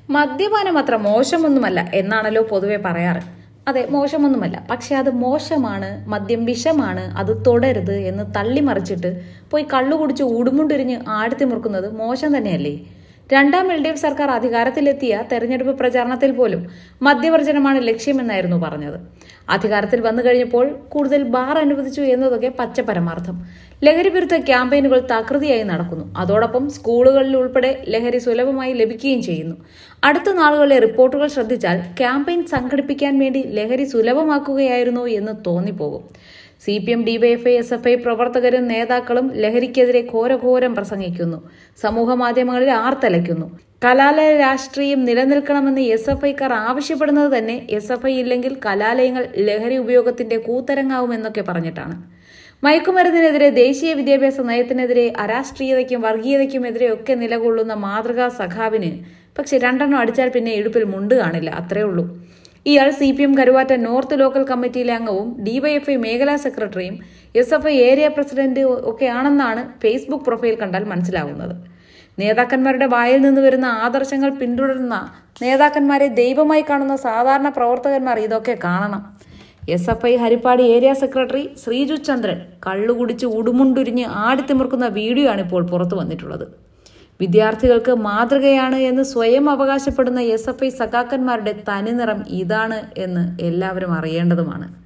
മദ്യപാനം അത്ര മോശമൊന്നുമല്ല എന്നാണല്ലോ പൊതുവെ പറയാറ് അതെ മോശമൊന്നുമല്ല പക്ഷെ അത് മോശമാണ് മദ്യം വിഷമാണ് അത് തുടരുത് എന്ന് തള്ളിമറിച്ചിട്ട് പോയി കള്ളു കുടിച്ച് ഉടുമുണ്ടിരിഞ്ഞ് ആടുത്തി മുറുക്കുന്നത് മോശം തന്നെയല്ലേ രണ്ടാം എൽ ഡി എഫ് സർക്കാർ അധികാരത്തിലെത്തിയ തെരഞ്ഞെടുപ്പ് പ്രചാരണത്തിൽ പോലും മദ്യവർജനമാണ് ലക്ഷ്യമെന്നായിരുന്നു പറഞ്ഞത് അധികാരത്തിൽ വന്നു കഴിഞ്ഞപ്പോൾ കൂടുതൽ ബാർ അനുവദിച്ചു എന്നതൊക്കെ പച്ച പരമാർത്ഥം ലഹരി വിരുദ്ധ ക്യാമ്പയിനുകൾ തകൃതിയായി നടക്കുന്നു അതോടൊപ്പം സ്കൂളുകളിൽ ഉൾപ്പെടെ ലഹരി സുലഭമായി ലഭിക്കുകയും ചെയ്യുന്നു അടുത്ത നാളുകളിലെ റിപ്പോർട്ടുകൾ ശ്രദ്ധിച്ചാൽ ക്യാമ്പയിൻ സംഘടിപ്പിക്കാൻ വേണ്ടി ലഹരി സുലഭമാക്കുകയായിരുന്നു എന്ന് തോന്നിപ്പോകും C P M DYFI S F I പ്രവർത്തകരും നേതാക്കളും ലഹരിക്കെതിരെ ഘോരഘോരം പ്രസംഗിക്കുന്നു സമൂഹ മാധ്യമങ്ങളിൽ ആർത്തലയ്ക്കുന്നു കലാലയ രാഷ്ട്രീയം നിലനിൽക്കണമെന്ന് എസ് എഫ് ഐക്കാർ ആവശ്യപ്പെടുന്നത് തന്നെ എസ് എഫ് ഐ ഇല്ലെങ്കിൽ കലാലയങ്ങൾ ലഹരി ഉപയോഗത്തിന്റെ കൂത്തരങ്ങാവുമെന്നൊക്കെ പറഞ്ഞിട്ടാണ് മയക്കുമരുന്നിനെതിരെ ദേശീയ വിദ്യാഭ്യാസ നയത്തിനെതിരെ അരാഷ്ട്രീയതയ്ക്കും വർഗീയതയ്ക്കുമെതിരെ ഒക്കെ നിലകൊള്ളുന്ന മാതൃകാ സഖാവിന് പക്ഷെ രണ്ടെണ്ണം അടിച്ചാൽ പിന്നെ ഇടുപ്പിൽ മുണ്ട് കാണില്ല അത്രേ ഉള്ളൂ ഇയാൾ C P M Karuvatta north local committee അംഗവും ഡിവൈഎഫ്ഐ മേഖലാ സെക്രട്ടറിയും S F I area president ഒക്കെ ആണെന്നാണ് ഫേസ്ബുക്ക് പ്രൊഫൈൽ കണ്ടാൽ മനസ്സിലാവുന്നത് നേതാക്കന്മാരുടെ വായിൽ നിന്ന് വരുന്ന ആദർശങ്ങൾ പിന്തുടരുന്ന നേതാക്കന്മാരെ ദൈവമായി കാണുന്ന സാധാരണ പ്രവർത്തകന്മാർ ഇതൊക്കെ കാണണം S F I Harippad area secretary Sreeju Chandran കള്ളുകുടിച്ച് ഉടുമുണ്ടുരിഞ്ഞ് ആടിത്തിമിർക്കുന്ന വീഡിയോ ആണ് ഇപ്പോൾ പുറത്തു വന്നിട്ടുള്ളത് വിദ്യാർത്ഥികൾക്ക് മാതൃകയാണ് എന്ന് സ്വയം അവകാശപ്പെടുന്ന എസ് എഫ് ഐ സഖാക്കന്മാരുടെ തനിനിറം ഇതാണ് എന്ന് എല്ലാവരും അറിയേണ്ടതുമാണ്